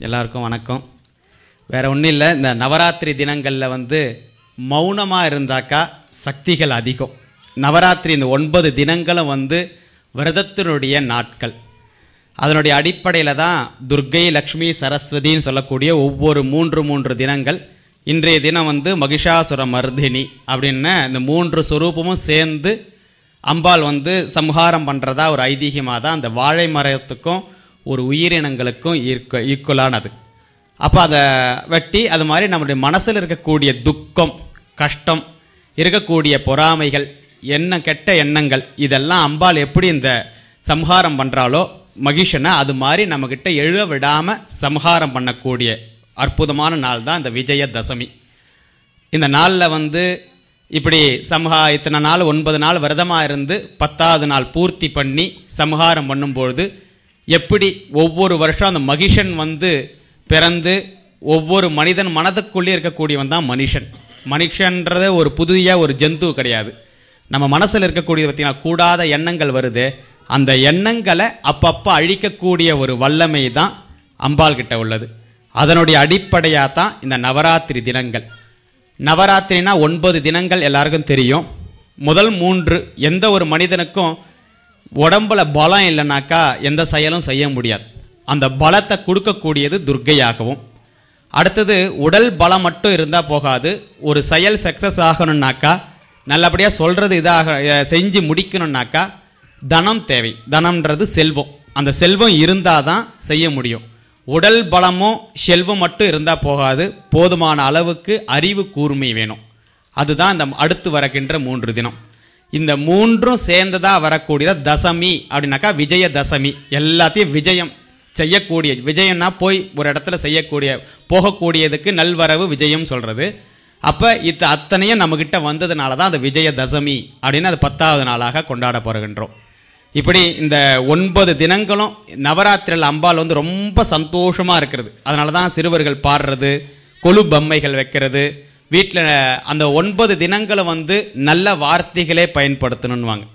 எல்லாருக்கும் வணக்கம் வேற ஒன்றும் இல்லை இந்த நவராத்திரி தினங்களில் வந்து மௌனமாக இருந்தாக்கா சக்திகள் அதிகம் நவராத்திரி இந்த ஒன்பது தினங்களும் வந்து விரதத்தினுடைய நாட்கள் அதனுடைய அடிப்படையில் தான் துர்க்கை லக்ஷ்மி சரஸ்வதின்னு சொல்லக்கூடிய ஒவ்வொரு மூன்று மூன்று தினங்கள் இன்றைய தினம் வந்து மகிஷாசுர மர்தினி அப்படின்னு இந்த மூன்று சொரூபமும் சேர்ந்து அம்பாள் வந்து சம்ஹாரம் பண்ணுறதா ஒரு ஐதீகமாக தான் அந்த வாழை மரத்துக்கும் ஒரு உயிரினங்களுக்கும் ஈர்க்க ஈக்குவலானது அப்போ அதை வெட்டி அது மாதிரி நம்முடைய மனசில் இருக்கக்கூடிய துக்கம் கஷ்டம் இருக்கக்கூடிய பொறாமைகள் எண்ணம் கெட்ட எண்ணங்கள் இதெல்லாம் அம்பாள் எப்படி இந்த சம்ஹாரம் பண்ணுறாளோ மகிஷனை அது மாதிரி நம்மக்கிட்ட எழுத விடாமல் சம்ஹாரம் பண்ணக்கூடிய அற்புதமான நாள் தான் இந்த விஜயதசமி இந்த நாளில் வந்து இப்படி சம்ஹா இத்தனை நாள் ஒன்பது நாள் விரதமாக இருந்து பத்தாவது நாள் பூர்த்தி பண்ணி சம்ஹாரம் பண்ணும்பொழுது எப்படி ஒவ்வொரு வருஷம் அந்த மகிஷன் வந்து பிறந்து ஒவ்வொரு மனிதன் மனதுக்குள்ளே இருக்கக்கூடியவன் தான் மனுஷன் மனுஷன்றது ஒரு புதிய ஒரு ஜந்து கிடையாது நம்ம மனசில் இருக்கக்கூடியது பார்த்தீங்கன்னா கூடாத எண்ணங்கள் வருது அந்த எண்ணங்களை அப்பப்போ அழிக்கக்கூடிய ஒரு வல்லமை தான் அம்பாள் கிட்ட உள்ளது அதனுடைய அடிப்படையாக தான் இந்த நவராத்திரி தினங்கள் நவராத்திரினா ஒன்பது தினங்கள் எல்லாருக்கும் தெரியும் முதல் மூன்று எந்த ஒரு மனிதனுக்கும் உடம்புல பலம் இல்லைனாக்கா எந்த செயலும் செய்ய முடியாது அந்த பலத்தை கொடுக்கக்கூடியது துர்க்கையாகவும் அடுத்தது உடல் பலம் மட்டும் இருந்தால் போகாது ஒரு செயல் சக்ஸஸ் ஆகணும்னாக்கா நல்லபடியாக சொல்கிறது இதாக அஹ், செஞ்சு முடிக்கணும்னாக்கா தனம் தேவை தனம்ன்றது செல்வம் அந்த செல்வம் இருந்தால் தான் செய்ய முடியும் உடல் பலமும் செல்வம் மட்டும் இருந்தால் போகாது போதுமான அளவுக்கு அறிவு கூர்மை வேணும் அதுதான் இந்த அடுத்து வரக்கின்ற மூன்று தினம் இந்த மூன்றும் சேர்ந்ததாக வரக்கூடியதா தசமி அப்படின்னாக்கா விஜய தசமி எல்லாத்தையும் விஜயம் செய்யக்கூடிய விஜயம்னா போய் ஒரு இடத்துல செய்யக்கூடிய போகக்கூடியதுக்கு நல்வரவு விஜயம் சொல்கிறது அப்போ இத்த அத்தனையும் நம்மக்கிட்ட வந்ததுனால தான் அந்த விஜய தசமி அப்படின்னு அது பத்தாவது நாளாக கொண்டாட போகின்றோம் இப்படி இந்த ஒன்பது தினங்களும் நவராத்திரியில் அம்பாள் வந்து ரொம்ப சந்தோஷமாக இருக்கிறது அதனால தான் சிறுவர்கள் பாடுறது கொலு பொம்மைகள் வைக்கிறது வீட்டில் அந்த ஒன்பது தினங்களும் வந்து நல்ல வார்த்தைகளே பயன்படுத்தணுன்னுவாங்க